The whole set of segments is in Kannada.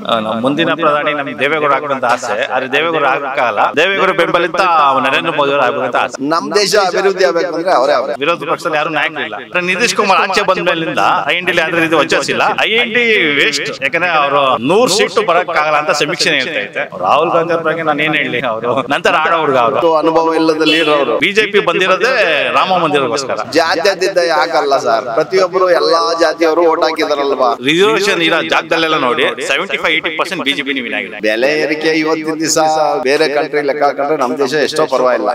ಆ, ನಮ್ಮ ಮುಂದಿನ ಪ್ರಧಾನಿ ನಮ್ಗೆ ದೇವೇಗೌಡ ಆಗ್ಬೇಕಂತ ಆಸೆ ಆದ್ರೆ ದೇವೇಗೌಡ ಆಗಕ್ಕಾಗಲ್ಲ ದೇವೇಗೌಡ ಬೆಂಬಲಿತ ನರೇಂದ್ರ ಮೋದಿ ಅವರು ಆಗ್ಬೇಕಂತ ಆಸೆ ನಮ್ ದೇಶ ಅಭಿವೃದ್ಧಿ ಆಗ್ಬೇಕು ಅಂದ್ರೆ ಅವರೇ ಅವರೇ ವಿರೋಧ ಪಕ್ಷದಲ್ಲಿ ಯಾರು ನಾಯಕರಿಲ್ಲ ಆದ್ರೆ ನಿತೀಶ್ ಕುಮಾರ್ ಆಚೆ ಬಂದ ಮೇಲಿಂದ ಐ ಎನ್ ಡಿ ಯಾವ್ದು ರೀತಿ ವಚಸಿಲ್ಲ ಐ ಎನ್ ಡಿ ವೇಸ್ಟ್ ಯಾಕಂದ್ರೆ ಅವರು ನೂರ್ ಸೀಟು ಬರಕ್ಕಾಗಲ್ಲ ಅಂತ ಸಮೀಕ್ಷೆ ಹೇಳ್ತಾ ಐತೆ ರಾಹುಲ್ ಗಾಂಧಿ ಅವ್ರ ಬಗ್ಗೆ ನಾನು ಏನ್ ಹೇಳಿ ಅವರು ನಂತರ ಆಡೋ ಹುಡುಗ ಅವರು ಅಷ್ಟು ಅನುಭವ ಇಲ್ಲದ ಲೀಡರ್ ಅವರು ಬಿಜೆಪಿ ಬಂದಿರೋದೇ ರಾಮ ಮಂದಿರಗೋಸ್ಕರ ಜಾತ್ಯತೀತ ಯಾಕಲ್ಲ ಸರ್ ಪ್ರತಿಯೊಬ್ಬರು ಎಲ್ಲಾ ಜಾತಿಯವರು ಓಟ್ ಹಾಕಿದಾರಲ್ವಾ ರಿಸರ್ವೇಶನ್ ಇರೋ ಜಾಗದಲ್ಲೆಲ್ಲ ನೋಡಿ seventy five eighty percent BJP win ಆಗಿದೆ ಬೆಲೆ ಏರಿಕೆ ಇವತ್ತಿನ ದಿವಸ ಬೇರೆ ಕಂಟ್ರಿ ಲೆಕ್ಕ ಹಾಕೊಂಡ್ರೆ ನಮ್ ದೇಶ ಎಷ್ಟೋ ಪರವಾಗಿಲ್ಲ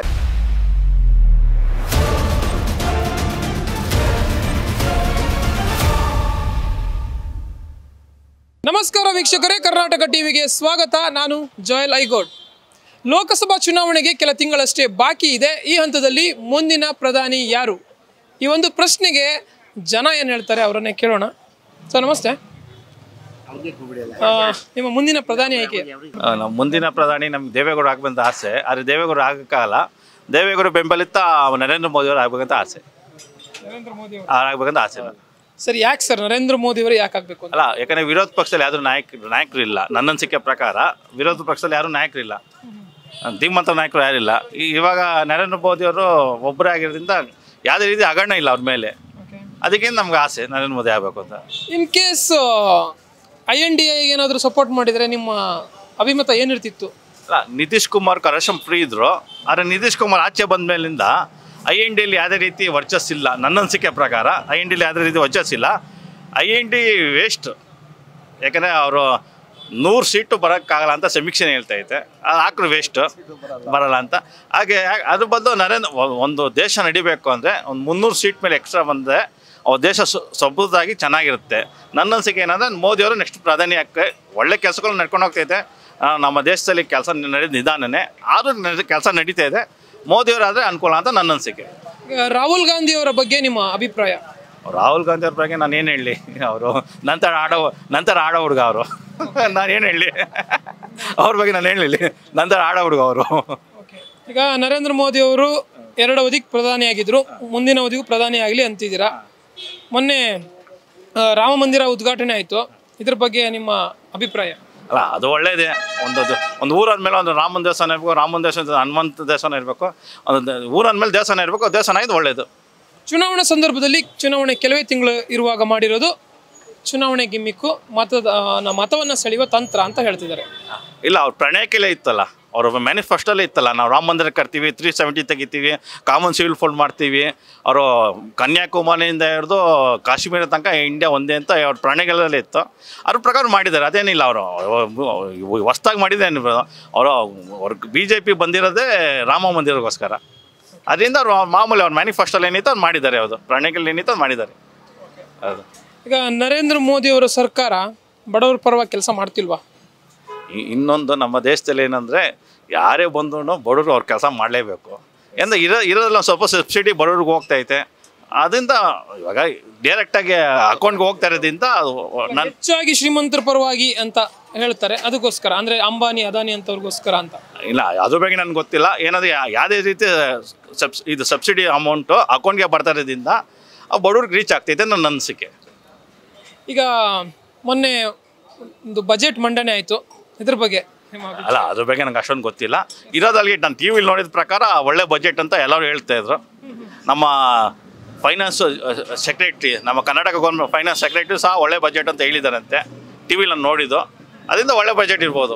ನಮಸ್ಕಾರ ವೀಕ್ಷಕರೇ ಕರ್ನಾಟಕ ಟಿವಿಗೆ ಸ್ವಾಗತ ನಾನು ಜೋಯಲ್ ಐಗೋಡ್ ಲೋಕಸಭಾ ಚುನಾವಣೆಗೆ ಕೆಲ ತಿಂಗಳಷ್ಟೇ ಬಾಕಿ ಇದೆ ಈ ಹಂತದಲ್ಲಿ ಮುಂದಿನ ಪ್ರಧಾನಿ ಯಾರು ಈ ಒಂದು ಪ್ರಶ್ನೆಗೆ ಜನ ಏನು ಹೇಳ್ತಾರೆ ಅವರನ್ನೇ ಕೇಳೋಣ ಸರ್ ನಮಸ್ತೆ ಆ, ನಿಮ್ಮ ಮುಂದಿನ ಪ್ರಧಾನಿ ಆಯ್ಕೆ ಆ, ನಮ್ಮ ಮುಂದಿನ ಪ್ರಧಾನಿ ನಮ್ಗೆ ದೇವೇಗೌಡ ಆಗ್ಬೇಕಂತ ಆಸೆ ಆದ್ರೆ ದೇವೇಗೌಡ ಆಗಕ್ಕಾಗಲ್ಲ ದೇವೇಗೌಡ ಬೆಂಬಲಿತ ನರೇಂದ್ರ ಮೋದಿ ಅವರು ಆಗ್ಬೇಕಂತ ಆಸೆ ನರೇಂದ್ರ ಮೋದಿ ಅವರು ಆ, ಆಗ್ಬೇಕಂತ ಆಸೆ ನನಗೆ. ಸರ್ ಯಾಕೆ ಸರ್ ನರೇಂದ್ರ ಮೋದಿ ಅವರು ಯಾಕೆ ಆಗ್ಬೇಕು ಅಂತ ಅಲ್ಲ ಯಾಕಂದ್ರೆ ವಿರೋಧ ಪಕ್ಷದಲ್ಲಿ ಯಾರು ನಾಯಕ ನಾಯಕರು ಇಲ್ಲ ನನ್ನ ಅನಿಸಿಕೆ ಪ್ರಕಾರ ವಿರೋಧ ಪಕ್ಷದಲ್ಲಿ ಯಾರು ನಾಯಕರು ಇಲ್ಲ ಧೀಮಂತ ನಾಯಕರು ಯಾರಿಲ್ಲ ಈ- ಇವಾಗ ನರೇಂದ್ರ ಮೋದಿ ಅವರು ಒಬ್ಬರೇ ಆಗಿರೋದ್ರಿಂದ ಯಾವುದೇ ರೀತಿ ಹಗರಣ ಇಲ್ಲ ಅವ್ರ ಮೇಲೆ ಅದಕ್ಕೆ ನಮ್ಗೆ ಆಸೆ ನರೇಂದ್ರ ಮೋದಿ ಆಗಬೇಕು ಅಂತ in case I N D I ಏನಾದರೂ ಸಪೋರ್ಟ್ ಮಾಡಿದರೆ ನಿಮ್ಮ ಅಭಿಮತ ಏನಿರ್ತಿತ್ತು ಅಲ್ಲ ನಿತೀಶ್ ಕುಮಾರ್ ಕರಶಂ ಫ್ರೀ ಇದ್ರು ಆದರೆ ನಿತೀಶ್ ಕುಮಾರ್ ಆಚೆ ಬಂದ ಮೇಲಿಂದ ಐ ಎನ್ ಡಿಯಲ್ಲಿ ಯಾವುದೇ ರೀತಿ ವರ್ಚಸ್ಸಿಲ್ಲ ನನ್ನ ಅನಿಸಿಕೆ ಪ್ರಕಾರ ಐ ಎನ್ ಡಿಲಿ ಯಾವುದೇ ರೀತಿ ವರ್ಚಸ್ಸಿಲ್ಲ ಐ ಎನ್ ಡಿ ವೇಸ್ಟ್ ಯಾಕಂದರೆ ಅವರು ನೂರು ಸೀಟು ಬರೋಕ್ಕಾಗಲ್ಲ ಅಂತ ಸಮೀಕ್ಷೆ ಹೇಳ್ತಾ ಐತೆ ಅದು ಹಾಕಿದ್ರು ವೇಸ್ಟ್ ಬರಲ್ಲ ಅಂತ ಹಾಗೆ ಅದ್ರ ಬದಲು ನರೇಂದ್ರ ಒಂದು ದೇಶ ನಡಿಬೇಕು ಅಂದರೆ ಒಂದು ಮುನ್ನೂರು ಸೀಟ್ ಮೇಲೆ ಎಕ್ಸ್ಟ್ರಾ ಬಂದರೆ ಅವ್ರ ದೇಶ ಸು ಸಮೃದ್ಧವಾಗಿ ಚೆನ್ನಾಗಿರುತ್ತೆ ನನ್ನ ಅನಿಸಿಕೆ ಏನಂದರೆ ಮೋದಿಯವರು ನೆಕ್ಸ್ಟ್ ಪ್ರಧಾನಿ ಆಗ್ತದೆ ಒಳ್ಳೆ ಕೆಲಸಗಳು ನಡ್ಕೊಂಡು ಹೋಗ್ತೈತೆ ಆ, ನಮ್ಮ ದೇಶದಲ್ಲಿ ಕೆಲಸ ನಡೆದ ನಿಧಾನನೇ ಆದರೂ ಕೆಲಸ ನಡೀತಾ ಇದೆ ಮೋದಿಯವರಾದರೆ ಅನುಕೂಲ ಅಂತ ನನ್ನ ಅನಿಸಿಕೆ ಈಗ ರಾಹುಲ್ ಗಾಂಧಿ ಅವರ ಬಗ್ಗೆ ನಿಮ್ಮ ಅಭಿಪ್ರಾಯ ರಾಹುಲ್ ಗಾಂಧಿ ಅವ್ರ ಬಗ್ಗೆ ನಾನು ಏನು ಹೇಳಿ ಅವರು ನಂತರ ಆಡೋ ನಂತರ ಆಡೋ ಹುಡುಗ ಅವರು ನಾನು ಏನು ಹೇಳಿ ಅವ್ರ ಬಗ್ಗೆ ನಾನು ಹೇಳಲಿ ನಂತರ ಆಡೋ ಹುಡುಗ ಅವರು ಈಗ ನರೇಂದ್ರ ಮೋದಿ ಅವರು ಎರಡು ಅವಧಿಗೆ ಪ್ರಧಾನಿಯಾಗಿದ್ದರು ಮುಂದಿನ ಅವಧಿಗೂ ಪ್ರಧಾನಿ ಆಗಲಿ ಅಂತಿದ್ದೀರಾ ಮೊನ್ನೆ ಆ, ರಾಮ ಮಂದಿರ ಉದ್ಘಾಟನೆ ಆಯಿತು ಇದ್ರ ಬಗ್ಗೆ ನಿಮ್ಮ ಅಭಿಪ್ರಾಯ ಅಲ್ಲ ಅದು ಒಳ್ಳೇದೇ ಒಂದು ಅದು- ಒಂದು ಊರ ಮೇಲೆ ಒಂದು ರಾಮನ ದೇವಸ್ಥಾನ ಇರಬೇಕು ರಾಮನ ದೇವಸ್ಥಾನ ಹನುಮಂತ ದೇವಸ್ಥಾನ ಇರಬೇಕು ಒಂದು ಊರ ಮೇಲೆ ದೇವಸ್ಥಾನ ಇರಬೇಕು ದೇವಸ್ಥಾನ ಇದು ಒಳ್ಳೇದು ಚುನಾವಣಾ ಸಂದರ್ಭದಲ್ಲಿ ಚುನಾವಣೆ ಕೆಲವೇ ತಿಂಗಳು ಇರುವಾಗ ಮಾಡಿರೋದು ಚುನಾವಣೆ ಗಿಮ್ಮಿಕ್ಕು ಮತದ ಆ, ಮತವನ್ನು ಸೆಳೆಯುವ ತಂತ್ರ ಅಂತ ಹೇಳ್ತಿದ್ದಾರೆ ಇಲ್ಲ ಅವ್ರ ಪ್ರಣಯಕ್ಕೆಲ್ಲ ಇತ್ತಲ್ಲ ಅವ್ರ ಮ್ಯಾನಿಫೆಸ್ಟೋಲ್ಲೇ ಇತ್ತಲ್ಲ ನಾವು ರಾಮ ಮಂದಿರ ಕಟ್ತೀವಿ ತ್ರೀ ಸೆವೆಂಟಿ ತೆಗಿತೀವಿ ಕಾಮನ್ ಸಿವಿಲ್ ಫೋಲ್ಡ್ ಮಾಡ್ತೀವಿ ಅವರು ಕನ್ಯಾಕುಮಾರಿಯಿಂದ ಹಿಡಿದು ಕಾಶ್ಮೀರ ತನಕ ಇಂಡಿಯಾ ಒಂದೇ ಅಂತ ಅವ್ರ ಪ್ರಣಯಗಳಲ್ಲೇ ಇತ್ತು ಅದ್ರ ಪ್ರಕಾರ ಮಾಡಿದ್ದಾರೆ ಅದೇನಿಲ್ಲ ಅವರು ಹೊಸ್ದಾಗಿ ಮಾಡಿದ್ದೇನು ಅವರು ಅವ್ರ ಬಿ ಜೆ ಪಿ ಬಂದಿರೋದೇ ರಾಮ ಮಂದಿರಗೋಸ್ಕರ ಅದರಿಂದ ಅವ್ರು ಮಾಮೂಲಿ ಅವ್ರ ಮ್ಯಾನಿಫೆಸ್ಟೋಲ್ಲಿ ಏನಿತ್ತು ಅವ್ರು ಮಾಡಿದ್ದಾರೆ ಅದು ಪ್ರಣಯಗಳು ಏನಿತ್ತು ಅವ್ರು ಮಾಡಿದ್ದಾರೆ ಹೌದು ಈಗ ನರೇಂದ್ರ ಮೋದಿ ಅವರ ಸರ್ಕಾರ ಬಡವರ ಪರವಾಗಿ ಕೆಲಸ ಮಾಡ್ತಿಲ್ವಾ ಇ- ಇನ್ನೊಂದು ನಮ್ಮ ದೇಶದಲ್ಲಿ ಏನಂದರೆ ಯಾರೇ ಬಂದ್ರು ಬಡವರು ಅವ್ರ ಕೆಲಸ ಮಾಡಲೇಬೇಕು ಅಂದರೆ ಇರೋ ಇರೋದ್ರಲ್ಲಿ ಒಂದು ಸ್ವಲ್ಪ ಸಬ್ಸಿಡಿ ಬಡವ್ರಿಗೆ ಹೋಗ್ತೈತೆ ಅದರಿಂದ ಇವಾಗ ಡೈರೆಕ್ಟಾಗಿ ಅಕೌಂಟ್ಗೆ ಹೋಗ್ತಾ ಇರೋದ್ರಿಂದ ಅದು ನನ್ನ ಹೆಚ್ಚಾಗಿ ಶ್ರೀಮಂತರ ಪರವಾಗಿ ಅಂತ ಹೇಳ್ತಾರೆ ಅದಕ್ಕೋಸ್ಕರ ಅಂದ್ರೆ ಅಂಬಾನಿ ಅದಾನಿ ಅಂತವ್ರಿಗೋಸ್ಕರ ಅಂತ ಇಲ್ಲ ಅದ್ರ ಬಗ್ಗೆ ನನಗೆ ಗೊತ್ತಿಲ್ಲ ಏನಾದರೂ ಯಾವುದೇ ರೀತಿ ಸಬ್ಸ್ ಇದು ಸಬ್ಸಿಡಿ ಅಮೌಂಟು ಅಕೌಂಟ್ಗೆ ಬರ್ತಾ ಇರೋದ್ರಿಂದ ಆ ಬಡವ್ರಿಗೆ ರೀಚ್ ಆಗ್ತೈತೆ ನನ್ನ ಅನಿಸಿಕೆ ಈಗ ಮೊನ್ನೆ ಒಂದು ಬಜೆಟ್ ಮಂಡನೆ ಆಯಿತು ಇದ್ರ ಬಗ್ಗೆ ನಿಮ್ಮ ಅಭಿ- ಅಲ್ಲ ಅದ್ರ ಬಗ್ಗೆ ನಂಗೆ ಅಷ್ಟೊಂದು ಗೊತ್ತಿಲ್ಲ ಇರೋದಲ್ಲಿ ನಾನು ಟಿ ವಿಲಿ ನೋಡಿದ ಪ್ರಕಾರ ಒಳ್ಳೆ ಬಜೆಟ್ ಅಂತ ಎಲ್ಲರೂ ಹೇಳ್ತಾ ಇದ್ರು ನಮ್ಮ ಫೈನಾನ್ಸ್ ಸೆಕ್ರೆಟ್ರಿ ನಮ್ಮ ಕರ್ನಾಟಕ ಗೌರ್ಮೆಂಟ್ ಫೈನಾನ್ಸ್ ಸೆಕ್ರೆಟ್ರಿ ಸಹ ಒಳ್ಳೆ ಬಜೆಟ್ ಅಂತ ಹೇಳಿದಾರಂತೆ ಟಿ ವಿಲಿ ನಾನು ನೋಡಿದ್ದು ಅದರಿಂದ ಒಳ್ಳೆ ಬಜೆಟ್ ಇರ್ಬೋದು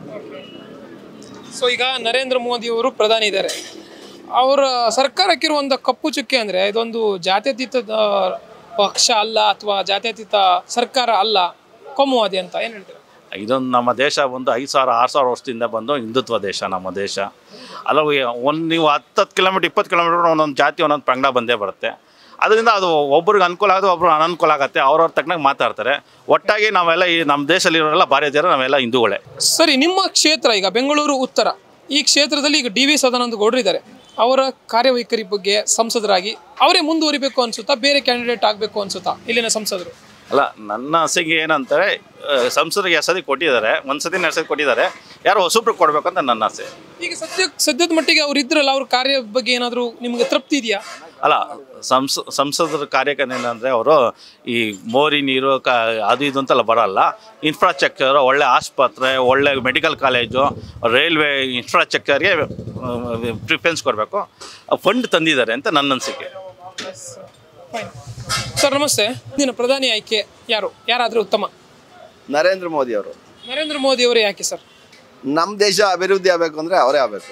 ಸೊ ಈಗ ನರೇಂದ್ರ ಮೋದಿ ಅವರು ಪ್ರಧಾನಿ ಇದ್ದಾರೆ ಅವರ ಸರ್ಕಾರಕ್ಕಿರುವ ಒಂದು ಕಪ್ಪು ಚುಕ್ಕೆ ಅಂದರೆ ಇದೊಂದು ಜಾತ್ಯತೀತ ಆ, ಪಕ್ಷ ಅಲ್ಲ ಅಥವಾ ಜಾತ್ಯತೀತ ಸರ್ಕಾರ ಅಲ್ಲ ಕೋಮುವಾದಿ ಅಂತ ಏನು ಹೇಳ್ತೀರಾ ಇದೊಂದು ನಮ್ಮ ದೇಶ ಒಂದು ಐದು ಸಾವಿರ ಆರು ಸಾವಿರ ವರ್ಷದಿಂದ ಬಂದು ಹಿಂದುತ್ವ ದೇಶ ನಮ್ಮ ದೇಶ ಅಲ್ಲವು ಒಂದು ನೀವು ಹತ್ತತ್ತು ಕಿಲೋಮೀಟ್ರ್ ಇಪ್ಪತ್ತು ಕಿಲೋಮೀಟ್ರ್ ಒಂದೊಂದು ಜಾತಿ ಒಂದೊಂದು ಪಂಗಡ ಬಂದೇ ಬರುತ್ತೆ ಅದರಿಂದ ಅದು ಒಬ್ರಿಗೆ ಅನುಕೂಲ ಆಗೋದು ಒಬ್ರು ಅನನುಕೂಲ ಆಗುತ್ತೆ ಅವ್ರವ್ರ ತಕ್ಕನಾಗಿ ಮಾತಾಡ್ತಾರೆ ಒಟ್ಟಾಗಿ ನಾವೆಲ್ಲ ಈ ನಮ್ಮ ದೇಶದಲ್ಲಿರೋರೆಲ್ಲ ಭಾರತೀಯರು ನಾವೆಲ್ಲ ಹಿಂದೂಗಳೇ ಸರಿ ನಿಮ್ಮ ಕ್ಷೇತ್ರ ಈಗ ಬೆಂಗಳೂರು ಉತ್ತರ ಈ ಕ್ಷೇತ್ರದಲ್ಲಿ ಈಗ ಡಿ ವಿ ಸದಾನಂದ ಗೌಡ್ರು ಇದ್ದಾರೆ ಅವರ ಕಾರ್ಯವೈಖರಿ ಬಗ್ಗೆ ಸಂಸದರಾಗಿ ಅವರೇ ಮುಂದುವರಿಬೇಕು ಅನ್ಸುತ್ತಾ ಬೇರೆ ಕ್ಯಾಂಡಿಡೇಟ್ ಆಗಬೇಕು ಅನ್ಸುತ್ತಾ ಇಲ್ಲಿನ ಸಂಸದರು ಅಲ್ಲ ನನ್ನ ಆಸೆಗೆ ಏನಂತಾರೆ ಆ, ಸಂಸದರಿಗೆ ಎರಡು ಸತಿ ಕೊಟ್ಟಿದ್ದಾರೆ ಒಂದು ಸತಿ ಎರಡು ಸತಿ ಕೊಟ್ಟಿದ್ದಾರೆ ಯಾರೋ ಹೊಸಬ್ರು ಕೊಡಬೇಕು ಅಂತ ನನ್ನ ಆಸೆ ಈಗ ಸದ್ಯ ಸದ್ಯದ ಮಟ್ಟಿಗೆ ಅವ್ರು ಇದ್ರಲ್ಲ ಅವ್ರ ಕಾರ್ಯ ಬಗ್ಗೆ ಏನಾದರೂ ನಿಮ್ಗೆ ತೃಪ್ತಿ ಇದೆಯಾ ಅಲ್ಲ ಸಂಸ ಸಂಸದರ ಕಾರ್ಯಕ್ರಮ ಅವರು ಈ ಮೋರಿ ನೀರು ಕ ಅದು ಇದು ಅಂತೆಲ್ಲ ಬರಲ್ಲ ಇನ್ಫ್ರಾಸ್ಟ್ರಕ್ಚರ್ ಒಳ್ಳೆ ಆಸ್ಪತ್ರೆ ಒಳ್ಳೆ ಮೆಡಿಕಲ್ ಕಾಲೇಜು ರೈಲ್ವೆ ಇನ್ಫ್ರಾಸ್ಟ್ರಕ್ಚರ್ಗೆ ಪ್ರಿಫರೆನ್ಸ್ ಕೊಡಬೇಕು ಫಂಡ್ ತಂದಿದ್ದಾರೆ ಅಂತ ನನ್ನ ಅನಿಸಿಕೆ ಫೈನ್ ಸರ್ ನಮಸ್ತೆ ಇಂದಿನ ಪ್ರಧಾನಿ ಆಯ್ಕೆ ಯಾರು ಯಾರಾದರೂ ಉತ್ತಮ ನರೇಂದ್ರ ಮೋದಿ ಅವರು ನರೇಂದ್ರ ಮೋದಿ ಅವರೇ ಯಾಕೆ ಸರ್ ನಮ್ಮ ದೇಶ ಅಭಿವೃದ್ಧಿ ಆಗಬೇಕು ಅಂದ್ರೆ ಅವರೇ ಆಗಬೇಕು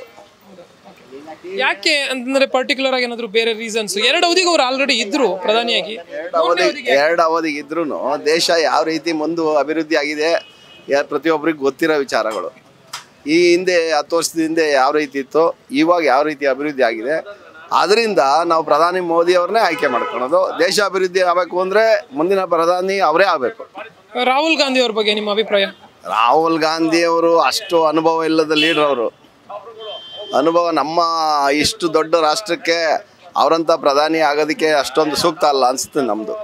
ಯಾಕೆ ಅಂತಂದ್ರೆ ಪರ್ಟಿಕ್ಯುಲರ್ ಆಗಿ ಏನಾದ್ರು ಬೇರೆ ರೀಸನ್ಸ್ ಎರಡು ಅವಧಿಗೆ ಅವ್ರು ಆಲ್ರೆಡಿ ಇದ್ರು ಪ್ರಧಾನಿಯಾಗಿ ಅವಧಿ ಎರಡು ಅವಧಿಗೆ ಇದ್ರೂ ದೇಶ ಯಾವ ರೀತಿ ಮುಂದೆ ಅಭಿವೃದ್ಧಿ ಆಗಿದೆ ಯಾ- ಪ್ರತಿಯೊಬ್ಬರಿಗೆ ಗೊತ್ತಿರೋ ವಿಚಾರಗಳು ಈ ಹಿಂದೆ ಹತ್ತು ವರ್ಷದ ಹಿಂದೆ ಯಾವ ರೀತಿ ಇತ್ತು ಇವಾಗ ಯಾವ ರೀತಿ ಅಭಿವೃದ್ಧಿ ಆಗಿದೆ ಅದರಿಂದ ನಾವು ಪ್ರಧಾನಿ ಮೋದಿ ಅವ್ರನ್ನೇ ಆಯ್ಕೆ ಮಾಡ್ಕೊಳೋದು ದೇಶ ಅಭಿವೃದ್ಧಿ ಆಗಬೇಕು ಅಂದರೆ ಮುಂದಿನ ಪ್ರಧಾನಿ ಅವರೇ ಆಗಬೇಕು ರಾಹುಲ್ ಗಾಂಧಿ ಅವ್ರ ಬಗ್ಗೆ ನಿಮ್ಮ ಅಭಿಪ್ರಾಯ ರಾಹುಲ್ ಗಾಂಧಿ ಅವರು ಅಷ್ಟು ಅನುಭವ ಇಲ್ಲದ ಲೀಡರ್ ಅವರು ಅನುಭವ ನಮ್ಮ ಇಷ್ಟು ದೊಡ್ಡ ರಾಷ್ಟ್ರಕ್ಕೆ ಅವರಂತ ಪ್ರಧಾನಿ ಆಗೋದಕ್ಕೆ ಅಷ್ಟೊಂದು ಸೂಕ್ತ ಅಲ್ಲ ಅನಿಸುತ್ತೆ ನಮ್ಮದು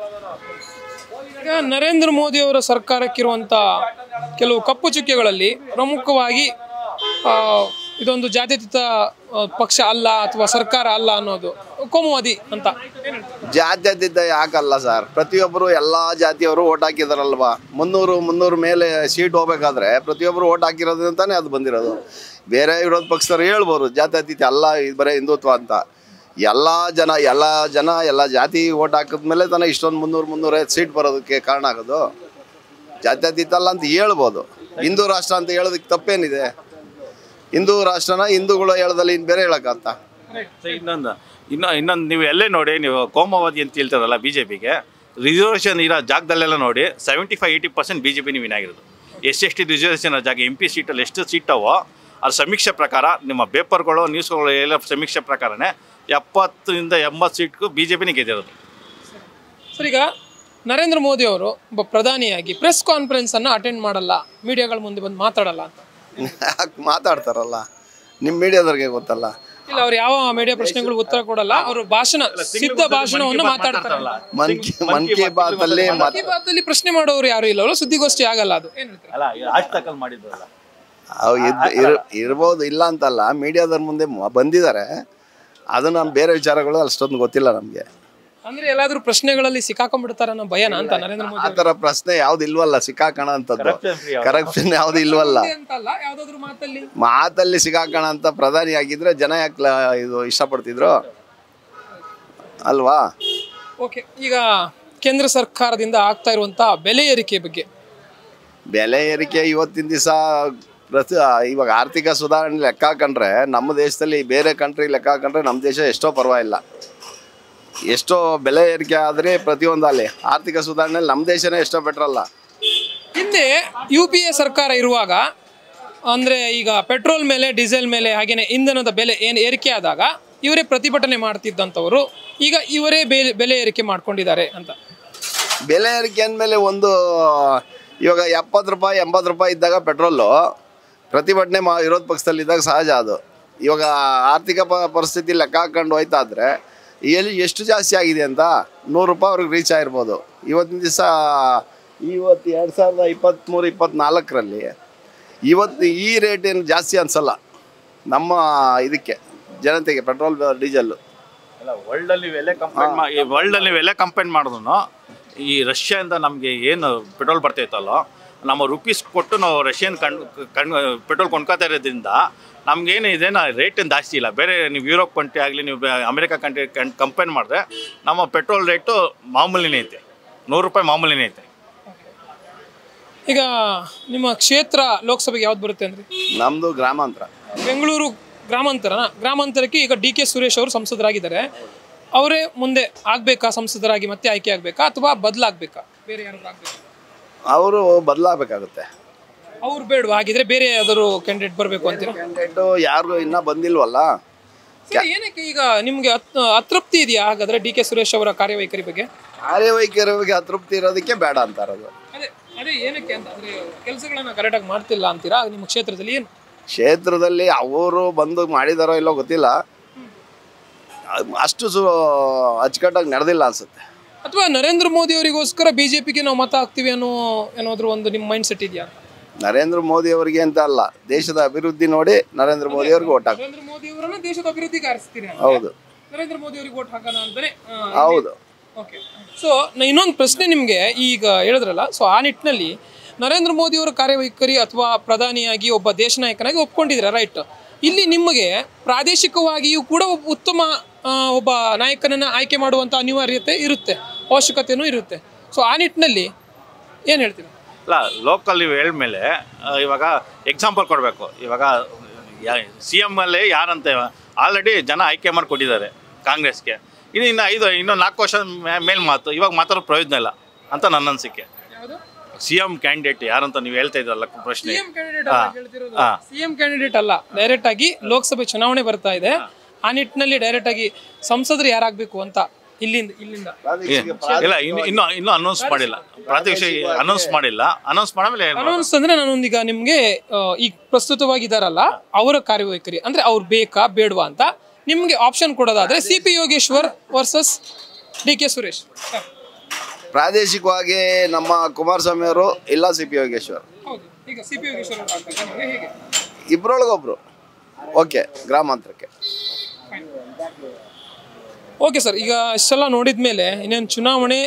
ಈಗ ನರೇಂದ್ರ ಮೋದಿ ಅವರ ಸರ್ಕಾರಕ್ಕಿರುವಂತ ಕೆಲವು ಕಪ್ಪು ಚುಕ್ಕೆಗಳಲ್ಲಿ ಪ್ರಮುಖವಾಗಿ ಆ, ಇದೊಂದು ಜಾತ್ಯತೀತ ಆ, ಪಕ್ಷ ಅಲ್ಲ ಅಥವಾ ಸರ್ಕಾರ ಅಲ್ಲ ಅನ್ನೋದು ಕೋಮುವಾದಿ ಅಂತ ಏನ್ ಹೇಳ್ತೀರಾ? ಜಾತ್ಯತೀತ ಯಾಕಲ್ಲ ಸರ್ ಪ್ರತಿಯೊಬ್ಬರು ಎಲ್ಲ ಜಾತಿಯವರು ಓಟ್ ಹಾಕಿದಾರಲ್ವಾ ಮುನ್ನೂರು ಮುನ್ನೂರು ಮೇಲೆ ಸೀಟ್ ಹೋಗ್ಬೇಕಾದ್ರೆ ಪ್ರತಿಯೊಬ್ಬರು ಓಟ್ ಹಾಕಿರೋದ್ರಿಂದಾನೇ ಅದು ಬಂದಿರೋದು ಬೇರೆ ವಿರೋಧ ಪಕ್ಷದವ್ರು ಹೇಳ್ಬೋದು ಜಾತ್ಯತೀತ ಅಲ್ಲ ಇದು ಬರೀ ಹಿಂದುತ್ವ ಅಂತ ಎಲ್ಲ ಜನ ಎಲ್ಲ ಜನ ಎಲ್ಲ ಜಾತಿ ಓಟ್ ಹಾಕಿದ್ಮೇಲೆ ತಾನೇ ಇಷ್ಟೊಂದು ಮುನ್ನೂರು ಮುನ್ನೂರೈವತ್ತು ಸೀಟ್ ಬರೋದಕ್ಕೆ ಕಾರಣ ಆಗೋದು ಜಾತ್ಯತೀತ ಅಲ್ಲ ಅಂತ ಹೇಳ್ಬೋದು ಹಿಂದೂ ರಾಷ್ಟ್ರ ಅಂತ ಹೇಳೋದಕ್ಕೆ ತಪ್ಪೇನಿದೆ ಹಿಂದೂ ರಾಷ್ಟ್ರನ ಹಿಂದೂಗಳು ಹೇಳ್ದಲ್ಲಿ ಇನ್ನು ಬೇರೆ ಹೇಳೋಕ್ಕಂತ ಸೊ ಇನ್ನೊಂದು ಇನ್ನು ಇನ್ನೊಂದು ನೀವು ಎಲ್ಲೇ ನೋಡಿ ನೀವು ಕೋಮವಾದಿ ಅಂತ ಹೇಳ್ತಾರಲ್ಲ ಬಿ ಜೆ ಪಿಗೆ ರಿಸರ್ವೇಷನ್ ಇರೋ ಜಾಗದಲ್ಲೆಲ್ಲ ನೋಡಿ seventy five eighty percent B J P win ಆಗಿರೋದು ಎಸ್ ಎಸ್ ಟಿ ರಿಸರ್ವೇಷನ್ ಜಾಗ ಎಂ ಪಿ ಸೀಟಲ್ಲಿ ಎಷ್ಟು ಸೀಟ್ ಅವೋ ಅದ್ರ ಸಮೀಕ್ಷೆ ಪ್ರಕಾರ ನಿಮ್ಮ ಪೇಪರ್ಗಳು ನ್ಯೂಸ್ಗಳು ಎಲ್ಲ ಸಮೀಕ್ಷೆ ಪ್ರಕಾರನೇ ಎಪ್ಪತ್ತರಿಂದ ಎಂಬತ್ತು ಸೀಟ್ಗೂ ಬಿ ಜೆ ಪಿನೇ ಗೆದ್ದಿರೋದು ಸರ್ ಈಗ ನರೇಂದ್ರ ಮೋದಿ ಅವರು ಒಬ್ಬ ಪ್ರಧಾನಿಯಾಗಿ ಪ್ರೆಸ್ ಕಾನ್ಫರೆನ್ಸ್ ಅನ್ನ ಅಟೆಂಡ್ ಮಾಡಲ್ಲ ಮೀಡಿಯಾಗಳ ಮುಂದೆ ಬಂದು ಮಾತಾಡಲ್ಲ ಅಂತ ಯಾಕೆ ಮಾತಾಡ್ತಾರಲ್ಲ ನಿಮ್ಮ ಮೀಡಿಯಾದವ್ರಿಗೆ ಗೊತ್ತಲ್ಲ ಇಲ್ಲ ಅವ್ರು ಯಾವ ಮೀಡಿಯಾ ಪ್ರಶ್ನೆಗಳು ಉತ್ತರ ಕೊಡಲ್ಲ ಅವರು ಭಾಷಣ ಸಿದ್ಧ ಭಾಷಣವನ್ನು ಮಾತಾಡ್ತಾರಲ್ಲ ಮನ್ ಕಿ ಮನ್ ಕಿ ಬಾತ್ ಅಲ್ಲಿ ಮಾತ್- ಈ ಭಾಗದಲ್ಲಿ ಪ್ರಶ್ನೆ ಮಾಡೋರು ಯಾರು ಇಲ್ಲ ಅವರು ಸುದ್ದಿಗೋಷ್ಠಿ ಆಗಲ್ಲ ಅದು ಏನ್ ಹೇಳ್ತೀರಾ? ಅಲ್ಲ ಆಜ್ ತಕಲ್ ಮಾಡಿದ್ರಲ್ಲ ಅವು ಇದ್ ಇರ್- ಇರ್ಬೋದು ಇಲ್ಲ ಅಂತಲ್ಲ ಮೀಡಿಯಾದವ್ರ ಮುಂದೆ ಮ- ಬಂದಿದ್ದಾರೆ ಅದು ನಮ್ಮ ಬೇರೆ ವಿಚಾರಗಳು ಅಷ್ಟೊಂದು ಗೊತ್ತಿಲ್ಲ ನಮಗೆ ಅಂದ್ರೆ ಎಲ್ಲಾದ್ರೂ ಪ್ರಶ್ನೆಗಳಲ್ಲಿ ಸಿಕ್ಕಾಕೊಂಡ್ಬಿಡ್ತಾರ ಅನ್ನೋ ಭಯನ ಅಂತ ನರೇಂದ್ರ ಮೋದಿ ಆ ಥರ ಪ್ರಶ್ನೆ ಯಾವ್ದು ಇಲ್ವಲ್ಲ ಸಿಕ್ಕಾಕಣ ಅಂತದ್ದು Corruption free ಅವ್ರು. ಕರಪ್ಷನ್ ಯಾವ್ದು ಇಲ್ವಲ್ಲ ಅಂತಲ್ಲ ಯಾವ್ದಾದ್ರು ಮಾತಲ್ಲಿ ಮಾತಲ್ಲಿ ಸಿಗಾಕಣ ಅಂತ ಪ್ರಧಾನಿ ಆಗಿದ್ರೆ ಜನ ಯಾಕೆ ಲ- ಇದು ಇಷ್ಟಪಡ್ತಿದ್ರು ಅಲ್ವಾ ಓಕೆ ಈಗ ಕೇಂದ್ರ ಸರ್ಕಾರದಿಂದ ಆಗ್ತಾ ಇರುವಂತಹ ಬೆಲೆ ಏರಿಕೆ ಬಗ್ಗೆ ಬೆಲೆ ಏರಿಕೆ ಇವತ್ತಿನ ದಿವಸ ಪ್ರತಿ ಇವಾಗ ಆರ್ಥಿಕ ಸುಧಾರಣೆ ಲೆಕ್ಕ ಹಾಕೊಂಡ್ರೆ ನಮ್ಮ ದೇಶದಲ್ಲಿ ಬೇರೆ ಕಂಟ್ರಿ ಲೆಕ್ಕ ಹಾಕೊಂಡ್ರೆ ನಮ್ಮ ದೇಶ ಎಷ್ಟೋ ಪರವಾಗಿಲ್ಲ ಎಷ್ಟೋ ಬೆಲೆ ಏರಿಕೆ ಆದರೆ ಪ್ರತಿಯೊಂದು ಅಲ್ಲಿ ಆರ್ಥಿಕ ಸುಧಾರಣೆಯಲ್ಲಿ ನಮ್ಮ ದೇಶನೇ ಎಷ್ಟೋ ಬೆಟ್ರ್ ಅಲ್ಲ ಹಿಂದೆ ಯು ಪಿ ಎ ಸರ್ಕಾರ ಇರುವಾಗ ಅಂದ್ರೆ ಈಗ ಪೆಟ್ರೋಲ್ ಮೇಲೆ ಡೀಸೆಲ್ ಮೇಲೆ ಹಾಗೇನೆ ಇಂಧನದ ಬೆಲೆ ಏನು ಏರಿಕೆ ಆದಾಗ ಇವರೇ ಪ್ರತಿಭಟನೆ ಮಾಡ್ತಿದ್ದಂಥವರು ಈಗ ಇವರೇ ಬೆಲೆ ಬೆಲೆ ಏರಿಕೆ ಮಾಡ್ಕೊಂಡಿದ್ದಾರೆ ಅಂತ ಬೆಲೆ ಏರಿಕೆ ಅಂದಮೇಲೆ ಒಂದು ಇವಾಗ ಎಪ್ಪತ್ತು ರೂಪಾಯಿ ಎಂಬತ್ತು ರೂಪಾಯಿ ಇದ್ದಾಗ ಪೆಟ್ರೋಲು ಪ್ರತಿಭಟನೆ ಮಾ ವಿರೋಧ ಪಕ್ಷದಲ್ಲಿ ಇದ್ದಾಗ ಸಹಜ ಅದು ಇವಾಗ ಆರ್ಥಿಕ ಪ ಪರಿಸ್ಥಿತಿ ಲೆಕ್ಕ ಹಾಕೊಂಡು ಹೋಯ್ತಾ ಇದ್ರೆ ಎಲ್ಲಿ ಎಷ್ಟು ಜಾಸ್ತಿ ಆಗಿದೆ ಅಂತ ನೂರು ರೂಪಾಯಿ ಅವ್ರಿಗೆ ರೀಚ್ ಆಗಿರ್ಬೋದು ಇವತ್ತಿನ ದಿವಸ ಇವತ್ತು ಎರಡು ಸಾವಿರದ ಇಪ್ಪತ್ತ್ಮೂರು ಇಪ್ಪತ್ತ್ನಾಲ್ಕರಲ್ಲಿ ಇವತ್ತು ಈ ರೇಟ್ ಏನು ಜಾಸ್ತಿ ಅನ್ಸಲ್ಲ ನಮ್ಮ ಇದಕ್ಕೆ ಜನತೆಗೆ ಪೆಟ್ರೋಲ್ ಡೀಸೆಲ್ಲು ಅಲ್ಲ ವರ್ಲ್ಡಲ್ಲಿ ನೀವೆಲ್ಲ ಕಂಪೇರ್ ಮಾ ಈ ವರ್ಲ್ಡಲ್ಲಿ ನೀವೆಲ್ಲ ಕಂಪೇರ್ ಮಾಡಿದ್ರು ಈ ರಷ್ಯಾದಿಂದ ನಮಗೆ ಏನು ಪೆಟ್ರೋಲ್ ಬರ್ತಾಯಿತ್ತಲ್ಲೋ ನಮ್ಮ ರುಪೀಸ್ ಕೊಟ್ಟು ನಾವು ರಷ್ಯನ್ ಕಣ್ ಕಣ್ ಪೆಟ್ರೋಲ್ ಕೊಂಡ್ಕೊತಾ ಇರೋದ್ರಿಂದ ನಮಗೇನು ಇದೇನ ರೇಟ್ ಏನು ಜಾಸ್ತಿ ಇಲ್ಲ ಬೇರೆ ನೀವು ಯುರೋಪ್ ಕಂಟ್ರಿ ಆಗಲಿ ನೀವು ಬೆ- ಅಮೆರಿಕ ಕಂಟ್ರಿ ಕಣ್ ಕಂಪೇರ್ ಮಾಡಿದ್ರೆ ನಮ್ಮ ಪೆಟ್ರೋಲ್ ರೇಟು ಮಾಮೂಲಿನೇ ಐತೆ ನೂರು ರೂಪಾಯಿ ಮಾಮೂಲಿನೇ ಐತೆ ಈಗ ನಿಮ್ಮ ಕ್ಷೇತ್ರ ಲೋಕಸಭೆಗೆ ಯಾವ್ದು ಬರುತ್ತೆ ಅಂದ್ರೆ ನಮ್ಮದು ಗ್ರಾಮಾಂತರ ಬೆಂಗಳೂರು ಗ್ರಾಮಾಂತರನ ಗ್ರಾಮಾಂತರಕ್ಕೆ ಈಗ ಡಿ ಕೆ ಸುರೇಶ್ ಅವರು ಸಂಸದರಾಗಿದ್ದಾರೆ ಅವರೇ ಮುಂದೆ ಆಗ್ಬೇಕಾ ಸಂಸದರಾಗಿ ಮತ್ತೆ ಆಯ್ಕೆ ಆಗ್ಬೇಕಾ ಅಥವಾ ಬದಲಾಗ್ಬೇಕಾ ಬೇರೆ ಯಾರು ಆಗ್ಬೇಕಾ ಅವರು ಬದಲಾಗಬೇಕಾಗುತ್ತೆ ಅವ್ರು ಬೇಡವಾ ಹಾಗಿದ್ರೆ ಬೇರೆ ಯಾವ್ದಾದ್ರು ಕ್ಯಾಂಡಿಡೇಟ್ ಬರಬೇಕು ಅಂತೀರಾ ಕ್ಯಾಂಡಿಡೇಟು ಯಾರಿಗೂ ಇನ್ನೂ ಬಂದಿಲ್ವಲ್ಲ ಸರಿ, ಏನಕ್ಕೆ ಈಗ ನಿಮ್ಗೆ ಅತ್- ಅತೃಪ್ತಿ ಇದೆಯಾ ಹಾಗಾದ್ರೆ ಡಿ ಕೆ ಸುರೇಶ್ ಅವರ ಕಾರ್ಯವೈಖರಿ ಬಗ್ಗೆ ಕಾರ್ಯವೈಖರಿಗೆ ಅತೃಪ್ತಿ ಇರೋದಕ್ಕೆ ಬೇಡ ಅಂತಾರದು ಅದೇ ಅದೇ ಏನಕ್ಕೆ ಅಂತ ಅಂದ್ರೆ ಕೆಲಸಗಳನ್ನ ಕರೆಕ್ಟಾಗಿ ಮಾಡ್ತಿಲ್ಲ ಅಂತೀರಾ ನಿಮ್ಮ ಕ್ಷೇತ್ರದಲ್ಲಿ ಏನು ಕ್ಷೇತ್ರದಲ್ಲಿ ಅವರು ಬಂದು ಮಾಡಿದಾರೋ ಇಲ್ಲೋ ಗೊತ್ತಿಲ್ಲ ಅದ್- ಅಷ್ಟು ಸು ಅಚ್ಚುಕಟ್ಟಾಗಿ ನಡೆದಿಲ್ಲ ಅನ್ಸುತ್ತೆ ಅಥವಾ ನರೇಂದ್ರ ಮೋದಿ ಅವರಿಗೋಸ್ಕರ ಬಿಜೆಪಿಗೆ ನಾವು ಮತ ಹಾಕ್ತೀವಿ ಅನ್ನೋ ಏನಾದ್ರು ಒಂದು ನಿಮ್ಮ ಮೈಂಡ್ ಸೆಟ್ ಇದೆಯಾ ನರೇಂದ್ರ ಮೋದಿ ಅವರಿಗೆ ಅಂತ ಅಲ್ಲ ದೇಶದ ಅಭಿವೃದ್ಧಿ ನೋಡಿ ನರೇಂದ್ರ ಮೋದಿ ಅವ್ರಿಗೆ ಓಟ್ ಹಾಕ್ತಾರೆ ನರೇಂದ್ರ ಮೋದಿ ಅವರನ್ನ ದೇಶದ ಅಭಿವೃದ್ಧಿಗೆ ಆರಿಸ್ತೀರಿ ಅಂದ್ರೆ ಹೌದು ನರೇಂದ್ರ ಮೋದಿ ಅವರಿಗೆ ವೋಟ್ ಹಾಕೋಣ ಅಂತಾನೆ ಹೌದು ಓಕೆ ಸೊ ಇನ್ನೊಂದು ಪ್ರಶ್ನೆ ನಿಮಗೆ ಈಗ ಹೇಳಿದ್ರಲ್ಲ ಸೊ ಆ ನಿಟ್ಟಿನಲ್ಲಿ ನರೇಂದ್ರ ಮೋದಿ ಅವರ ಕಾರ್ಯವೈಖರಿ ಅಥವಾ ಪ್ರಧಾನಿಯಾಗಿ ಒಬ್ಬ ದೇಶ ನಾಯಕನಾಗಿ ಒಪ್ಕೊಂಡಿದ್ರೆ ರೈಟ್ ಇಲ್ಲಿ ನಿಮಗೆ ಪ್ರಾದೇಶಿಕವಾಗಿಯೂ ಕೂಡ ಒಬ್ಬ ಉತ್ತಮ ಆ, ಒಬ್ಬ ನಾಯಕನನ್ನ ಆಯ್ಕೆ ಮಾಡುವಂತ ಅನಿವಾರ್ಯತೆ ಇರುತ್ತೆ ಅವಶ್ಯಕತೆನೂ ಇರುತ್ತೆ ಸೊ ಆ ನಿಟ್ಟಿನಲ್ಲಿ ಏನು ಹೇಳ್ತೀರಾ ಅಲ್ಲ ಲೋಕಲ್ ನೀವು ಹೇಳ್ಮೇಲೆ ಆ, ಇವಾಗ ಎಕ್ಸಾಂಪಲ್ ಕೊಡಬೇಕು ಇವಾಗ ಸಿ ಎಮ್ ಅಲ್ಲಿ ಯಾರಂತ ಆಲ್ರೆಡಿ ಜನ ಆಯ್ಕೆ ಮಾಡಿ ಕೊಟ್ಟಿದ್ದಾರೆ ಕಾಂಗ್ರೆಸ್ಗೆ ಇನ್ನು ಇನ್ನು ಐದು ಇನ್ನು ನಾಲ್ಕು ವರ್ಷ ಮೇಲೆ ಮಾತು ಇವಾಗ ಮಾತಾಡೋ ಪ್ರಯೋಜನ ಇಲ್ಲ ಅಂತ ನನ್ನ ಅನಿಸಿಕೆ ಯಾವುದು ಸಿ ಎಮ್ ಕ್ಯಾಂಡಿಡೇಟ್ ಯಾರಂತ ನೀವು ಹೇಳ್ತಾ ಇದ್ರಲ್ಲ ಪ್ರಶ್ನೆ ಸಿಎಂ ಕ್ಯಾಂಡಿಡೇಟ್ ಹಾ. ಅಲ್ಲ ಹೇಳ್ತಿರೋದು ಹಾ. ಸಿಎಂ ಕ್ಯಾಂಡಿಡೇಟ್ ಅಲ್ಲ ಡೈರೆಕ್ಟ್ ಆಗಿ ಲೋಕಸಭೆ ಚುನಾವಣೆ ಬರ್ತಾ ಇದೆ ಆ ನಿಟ್ಟಿನಲ್ಲಿ ಡೈರೆಕ್ಟ್ ಆಗಿ ಸಂಸದರು ಯಾರಾಗಬೇಕು ಅಂತ ಇಲ್ಲಿಂದ ಇಲ್ಲಿಂದ ಇಲ್ಲ ಇನ್ನು ಇನ್ನು ಇನ್ನೂ ಅನೌನ್ಸ್ ಮಾಡಿಲ್ಲ ಪ್ರಾದೇಶಿಕ ಅನೌನ್ಸ್ ಮಾಡಿಲ್ಲ ಅನೌನ್ಸ್ ಮಾಡಾಮೇಲೆ ಏನ್ ಮಾಡೋದು? ಅನೌನ್ಸ್ ಅಂದ್ರೆ ನಾನೊಂದೀಗ ನಿಮ್ಗೆ ಆ, ಈಗ ಪ್ರಸ್ತುತವಾಗಿದ್ದಾರಲ್ಲ ಅವರ ಕಾರ್ಯವೈಖರಿ ಅಂದ್ರೆ ಅವ್ರು ಬೇಕಾ ಬೇಡವಾ ಅಂತ ನಿಮ್ಗೆ ಆಪ್ಷನ್ ಕೊಡೋದಾದ್ರೆ C P Yogeshwar versus D K Suresh ಪ್ರಾದೇಶಿಕವಾಗಿ ನಮ್ಮ ಕುಮಾರಸ್ವಾಮಿ ಅವರು ಇಲ್ಲ ಸಿ ಪಿ ಯೋಗೇಶ್ವರ್ ಹೌದು ಈಗ ಸಿ ಪಿ ಯೋಗೇಶ್ವರ್ ಅವ್ರು ಆಗ್ತಾರೆ ನಿಮ್ಗೆ ಹೇಗೆ ಇಬ್ಬರೊಳಗೊಬ್ರು ಓಕೆ ಗ್ರಾಮಾಂತರಕ್ಕೆ ಓಕೆ ಸರ್ ಈಗ ಇಷ್ಟೆಲ್ಲ ನೋಡಿದ್ಮೇಲೆ ಇನ್ನೇನು ಚುನಾವಣೆ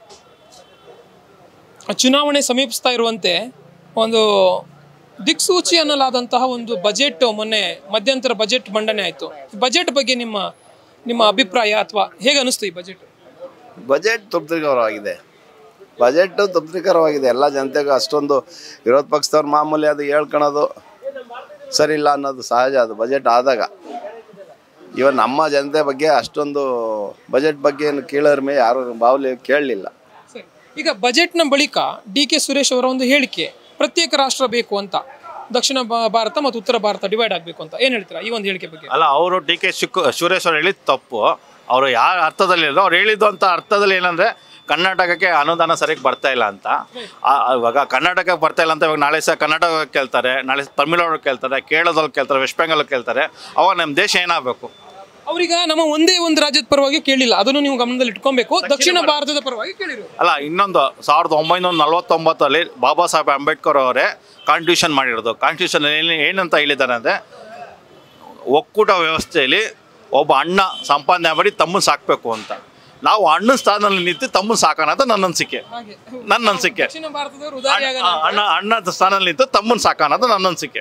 ಚುನಾವಣೆ ಸಮೀಪಿಸ್ತಾ ಇರುವಂತೆ ಒಂದು ದಿಕ್ಸೂಚಿ ಅನ್ನಲಾದಂತಹ ಒಂದು ಬಜೆಟ್ ಮೊನ್ನೆ ಮಧ್ಯಂತರ ಬಜೆಟ್ ಮಂಡನೆ ಆಯಿತು ಬಜೆಟ್ ಬಗ್ಗೆ ನಿಮ್ಮ ನಿಮ್ಮ ಅಭಿಪ್ರಾಯ ಅಥವಾ ಹೇಗೆ ಅನಿಸ್ತು ಈ ಬಜೆಟ್ ಬಜೆಟ್ ತೃಪ್ತಿಕರವಾಗಿದೆ ಬಜೆಟ್ ತೃಪ್ತಿಕರವಾಗಿದೆ ಎಲ್ಲ ಜನತೆಗೂ ಅಷ್ಟೊಂದು ವಿರೋಧ ಪಕ್ಷದವ್ರು ಮಾಮೂಲಿ ಅದು ಹೇಳ್ಕೊಳೋದು ಸರಿ ಇಲ್ಲ ಅನ್ನೋದು ಸಹಜ ಅದು ಬಜೆಟ್ ಆದಾಗ ಇವನ್ ನಮ್ಮ ಜನತೆ ಬಗ್ಗೆ ಅಷ್ಟೊಂದು ಬಜೆಟ್ ಬಗ್ಗೆ ಏನು ಕೀಳರಿಮೆ ಯಾರು ಬಾವಲಿ ಕೇಳಲಿಲ್ಲ ಸರಿ ಈಗ ಬಜೆಟ್ನ ಬಳಿಕ ಡಿ ಕೆ ಸುರೇಶ್ ಅವರ ಒಂದು ಹೇಳಿಕೆ ಪ್ರತ್ಯೇಕ ರಾಷ್ಟ್ರ ಬೇಕು ಅಂತ ದಕ್ಷಿಣ ಭಾ- ಭಾರತ ಮತ್ತು ಉತ್ತರ ಭಾರತ ಡಿವೈಡ್ ಆಗಬೇಕು ಅಂತ ಏನು ಹೇಳ್ತೀರಾ ಈ ಒಂದು ಹೇಳಿಕೆ ಬಗ್ಗೆ ಅಲ್ಲ ಅವರು ಡಿ ಕೆ ಶಿಕ್ ಸುರೇಶ್ ಅವ್ರು ಹೇಳಿದ ತಪ್ಪು ಅವರು ಯಾವ ಅರ್ಥದಲ್ಲಿ ಹೇಳಿದ್ರು ಅವ್ರು ಹೇಳಿದ್ದು ಅಂತ ಅರ್ಥದಲ್ಲಿ ಏನಂದ್ರೆ ಕರ್ನಾಟಕಕ್ಕೆ ಅನುದಾನ ಸರಿಯಾಗಿ ಬರ್ತಾ ಇಲ್ಲ ಅಂತ ಆ- ಆ- ಇವಾಗ ಕರ್ನಾಟಕಕ್ಕೆ ಬರ್ತಾ ಇಲ್ಲ ಅಂತ ಇವಾಗ ನಾಳೆ ಸಹ ಕರ್ನಾಟಕಕ್ಕೆ ಕೇಳ್ತಾರೆ ನಾಳೆ ತಮಿಳ್ನಾಡು ಕೇಳ್ತಾರೆ ಕೇರಳದಲ್ಲಿ ಕೇಳ್ತಾರೆ ವೆಸ್ಟ್ ಬೆಂಗಾಲ್ ಕೇಳ್ತಾರೆ ಅವಾಗ ನಮ್ಮ ದೇಶ ಏನಾಗಬೇಕು ಅವ್ರೀಗ ನಮ್ಮ ಒಂದೇ ಒಂದು ರಾಜ್ಯದ ಪರವಾಗಿ ಕೇಳಿಲ್ಲ ಅದನ್ನು ನೀವು ಗಮನದಲ್ಲಿ ಇಟ್ಕೊಬೇಕು ದಕ್ಷಿಣ ಭಾರತದ ಪರವಾಗಿ ಕೇಳಿರು ಅಲ್ಲ ಇನ್ನೊಂದು ಸಾವಿರದ ಒಂಬೈನೂರ ನಲವತ್ತೊಂಬತ್ತರಲ್ಲಿ ಬಾಬಾ ಸಾಹೇಬ್ ಅಂಬೇಡ್ಕರ್ ಅವರೇ ಕಾನ್ಸ್ಟಿಟ್ಯೂಷನ್ ಮಾಡಿರೋದು ಕಾನ್ಸ್ಟಿಟ್ಯೂಷನ್ ಏನು ಏನಂತ ಹೇಳಿದ್ದಾರೆ ಅಂದರೆ ಒಕ್ಕೂಟ ವ್ಯವಸ್ಥೆಯಲ್ಲಿ ಒಬ್ಬ ಅಣ್ಣ ಸಂಪಾದನೆ ಮಾಡಿ ತಮ್ಮನ್ನು ಸಾಕಬೇಕು ಅಂತ ನಾವು ಅಣ್ಣನ ಸ್ಥಾನದಲ್ಲಿ ನಿಂತು ತಮ್ಮನ್ನು ಸಾಕೋಣ ಅಂತ ನನ್ನ ಅನಿಸಿಕೆ ಹಾಗೆ ನನ್ನ ಅನಿಸಿಕೆ ದಕ್ಷಿಣ ಭಾರತದವರು ಉದಾರಿಯಾಗ ಅಣ್ಣ ಅಣ್ಣದ ಸ್ಥಾನದಲ್ಲಿ ನಿಂತು ತಮ್ಮನ್ನು ಸಾಕೋಣ ಅಂತ ನನ್ನ ಅನಿಸಿಕೆ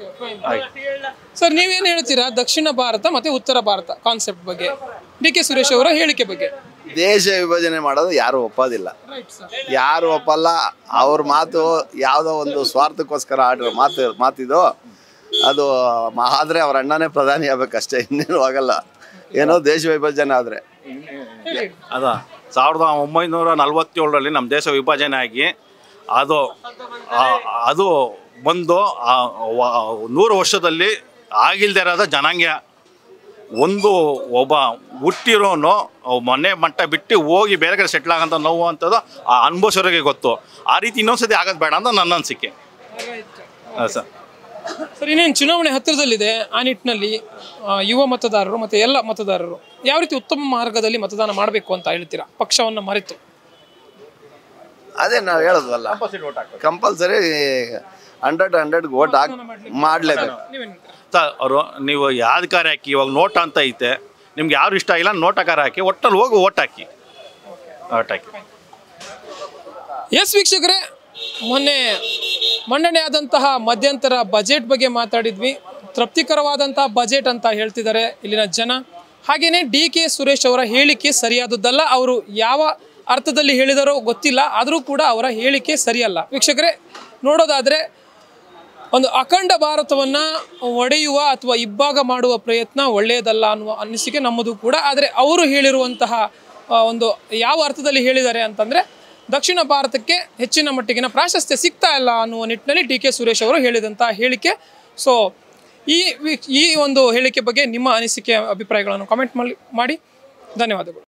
ಸರ್ ನೀವೇನು ಹೇಳ್ತೀರಾ ದಕ್ಷಿಣ ಭಾರತ ಮತ್ತೆ ಉತ್ತರ ಭಾರತ ಕಾನ್ಸೆಪ್ಟ್ ಬಗ್ಗೆ ಡಿ ಕೆ ಸುರೇಶ್ ಅವರ ಹೇಳಿಕೆ ಬಗ್ಗೆ ದೇಶ ವಿಭಜನೆ ಮಾಡೋದು ಯಾರು ಒಪ್ಪೋದಿಲ್ಲ ರೈಟ್ ಸರ್ ಯಾರು ಒಪ್ಪಲ್ಲ ಅವ್ರ ಮಾತು ಯಾವುದೋ ಒಂದು ಸ್ವಾರ್ಥಕ್ಕೋಸ್ಕರ ಆಡಿರೋ ಮಾತು ಮಾತಿದು ಅದು ಮ- ಆದ್ರೆ ಅವ್ರ ಅಣ್ಣನೇ ಪ್ರಧಾನಿ ಆಗ್ಬೇಕಷ್ಟೇ ಇನ್ನೇನು ಆಗಲ್ಲ ಏನೋ ದೇಶ ವಿಭಜನೆ ಆದರೆ ಅದ ಸಾವಿರದ ಒಂಬೈನೂರ ನಲವತ್ತೇಳರಲ್ಲಿ ನಮ್ಮ ದೇಶ ವಿಭಜನೆ ಆಗಿ ಅದು ಆ- ಅದು ಬಂದು ಆ ವ- ನೂರು ವರ್ಷದಲ್ಲಿ ಆಗಿಲ್ದೇ ಇರೋದ ಜನಾಂಗ ಒಂದು ಒಬ್ಬ ಹುಟ್ಟಿರೋನು ಮನೆ ಮಟ್ಟ ಬಿಟ್ಟು ಹೋಗಿ ಬೇರೆ ಕಡೆ ಸೆಟ್ಲ್ ಆಗಂತ ನೋವು ಅಂಥದ್ದು ಆ ಅನುಭವಿಸೋರಿಗೆ ಗೊತ್ತು ಆ ರೀತಿ ಇನ್ನೊಂದ್ಸತಿ ಆಗೋದು ಬೇಡ ಅಂತ ನನ್ನ ಅನಿಸಿಕೆ ಸರ್ ಸರ್ ಇನ್ನೇನು ಚುನಾವಣೆ ಹತ್ತಿರದಲ್ಲಿದೆ ಆ ನಿಟ್ಟಿನಲ್ಲಿ ಆ, ಯುವ ಮತದಾರರು ಮತ್ತೆ ಎಲ್ಲ ಮತದಾರರು ಯಾವ ರೀತಿ ಉತ್ತಮ ಮಾರ್ಗದಲ್ಲಿ ಮತದಾನ ಮಾಡಬೇಕು ಅಂತ ಹೇಳ್ತೀರಾ ಪಕ್ಷವನ್ನು ಮರೆತು ಅದೇ ನಾವು ಹೇಳೋದ್ವಲ್ಲ ಕಂಪಲ್ಸರಿ ಹಂಡ್ರೆಡ್ ಹಂಡ್ರೆಡ್ ಓಟ್ ಹಾಕಿ ಮಾಡಲೇಬೇಕು ನೀವೇನು ಹೇಳ್ತೀರಾ ಸರ್ ಅವರು ನೀವು ಯಾವ್ದು ಕಾರ್ಯ ಹಾಕಿ ಇವಾಗ ನೋಟ್ ಅಂತ ಐತೆ ನಿಮ್ಗೆ ಯಾರು ಇಷ್ಟ ಇಲ್ಲ ನೋಟ ಕಾರ ಹಾಕಿ ಒಟ್ಟಲ್ಲಿ ಹೋಗಿ ಓಟ್ ಹಾಕಿ ಓಟ್ ಹಾಕಿ ಎಸ್ ವೀಕ್ಷಕರೇ ಮೊನ್ನೆ ಮಂಡನೆ ಆದಂತಹ ಮಧ್ಯಂತರ ಬಜೆಟ್ ಬಗ್ಗೆ ಮಾತಾಡಿದ್ವಿ ತೃಪ್ತಿಕರವಾದಂತಹ ಬಜೆಟ್ ಅಂತ ಹೇಳ್ತಿದ್ದಾರೆ ಇಲ್ಲಿನ ಜನ ಹಾಗೆಯೇ ಡಿ ಕೆ ಸುರೇಶ್ ಅವರ ಹೇಳಿಕೆ ಸರಿಯಾದದ್ದಲ್ಲ ಅವರು ಯಾವ ಅರ್ಥದಲ್ಲಿ ಹೇಳಿದಾರೋ ಗೊತ್ತಿಲ್ಲ ಆದರೂ ಕೂಡ ಅವರ ಹೇಳಿಕೆ ಸರಿಯಲ್ಲ ವೀಕ್ಷಕರೇ ನೋಡೋದಾದರೆ ಒಂದು ಅಖಂಡ ಭಾರತವನ್ನು ಒಡೆಯುವ ಅಥವಾ ಇಬ್ಬಾಗ ಮಾಡುವ ಪ್ರಯತ್ನ ಒಳ್ಳೆಯದಲ್ಲ ಅನ್ನುವ ಅನಿಸಿಕೆ ನಮ್ಮದು ಕೂಡ ಆದರೆ ಅವರು ಹೇಳಿರುವಂತಹ ಆ, ಒಂದು ಯಾವ ಅರ್ಥದಲ್ಲಿ ಹೇಳಿದ್ದಾರೆ ಅಂತಂದರೆ ದಕ್ಷಿಣ ಭಾರತಕ್ಕೆ ಹೆಚ್ಚಿನ ಮಟ್ಟಿಗಿನ ಪ್ರಾಶಸ್ತ್ಯ ಸಿಗ್ತಾ ಇಲ್ಲ ಅನ್ನುವ ನಿಟ್ಟಿನಲ್ಲಿ ಡಿ ಕೆ ಸುರೇಶ್ ಅವರು ಹೇಳಿದಂತಹ ಹೇಳಿಕೆ ಸೊ ಈ ವಿ- ಈ ಒಂದು ಹೇಳಿಕೆ ಬಗ್ಗೆ ನಿಮ್ಮ ಅನಿಸಿಕೆ ಅಭಿಪ್ರಾಯಗಳನ್ನು ಕಾಮೆಂಟ್ ಮಾಡಿ ಮಾಡಿ ಧನ್ಯವಾದಗಳು